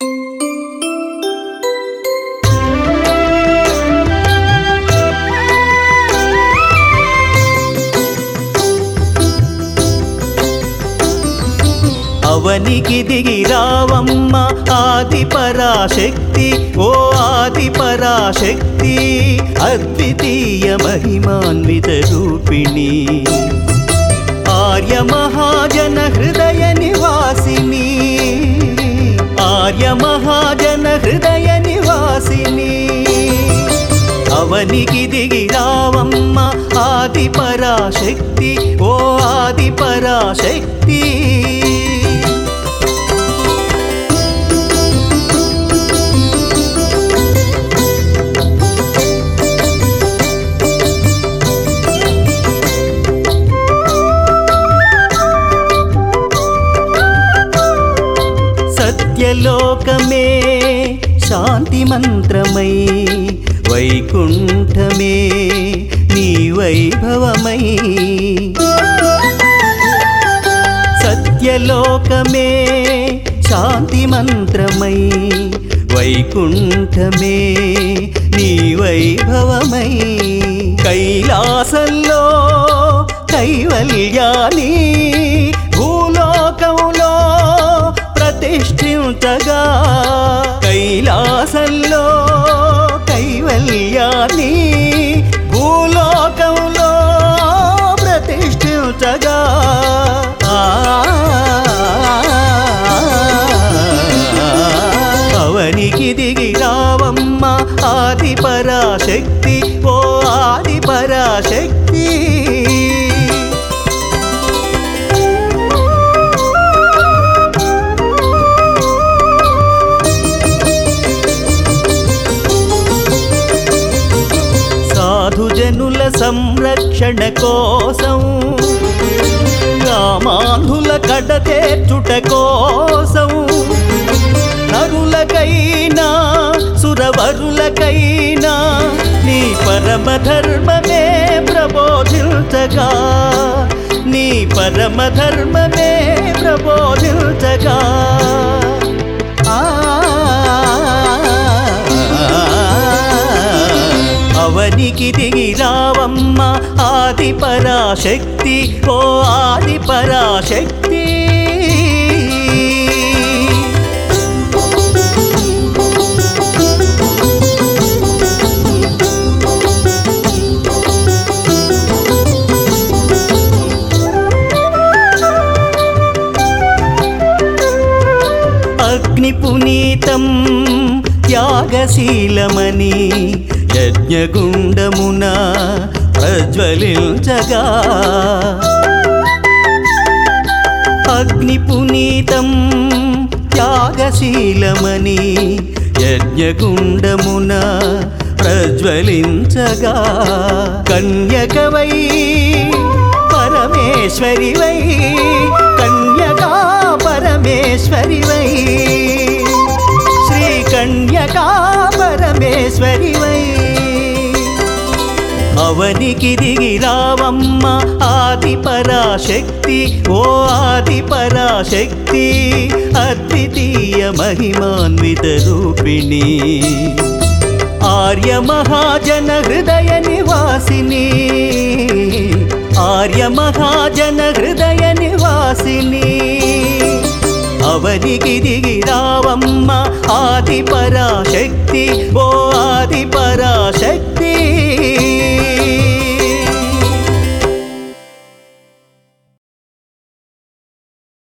అవనికి దిగి రావమ్మ ఆది పరాశక్తి ఓ ఆది పరాశక్తి అద్వితీయ మహిమాన్విత రూపిణి ఆర్య మహాజన హృదయ నివాసిని ఆర్య మహాజన హృదయ నివాసిని అవనికి దిగి రావమ్మ ఆది పరాశక్తి ఓ ఆది పరాశక్తి సత్యలోకమే శాంతి మంత్రమై వైకుంఠమే నీ వైభవమై సత్యలోకమే శాంతి మంత్రమై వైకుంఠమే నీ వైభవమై కైలాసంలో కైవల్యాని భూలోకంలో ప్రతిష్ఠించగా కైలాసంలో కైవల్యాని భూలోకంలో ప్రతిష్ఠించగా అవనికి దిగి రావమ్మ ఆది పరాశక్తి ఓ ఆది పరాశక్తి సాధుజనుల సంరక్షణ కోసం రామాంధుల కడతేర్చుట కోసం నరులకైనా సురవరులకైనా నీ పరమ ధర్మమే ప్రబోధించగా నీ పరమ ధర్మమే ప్రబోధించగా ఆ అవనికి దిగి రావమ్మ ఆది పరాశక్తి ఓ ఆది పరాశక్తి అగ్ని పునీతం త్యాగశీలమని యజ్ఞగుండమున ప్రజ్వలించగా అగ్ని పునీతం త్యాగశీలమని యజ్ఞగుండమున ప్రజ్వలించగా కన్యకవై పరమేశ్వరివై కన్యకా పరమేశ్వరివై శ్రీ కన్యకా పరమేశ్వరివై అవనికి దిగి రావమ్మ ఆది పరాశక్తి ఓ ఆది పరాశక్తి అద్వితీయ మహిమాన్విత రూపిణి ఆర్య మహాజన హృదయ నివాసిని ఆర్య మహాజన హృదయ నివాసిని అవనికి దిగి రావమ్మ ఆది పరాశక్తి ఓ ఆది పరాశక్తి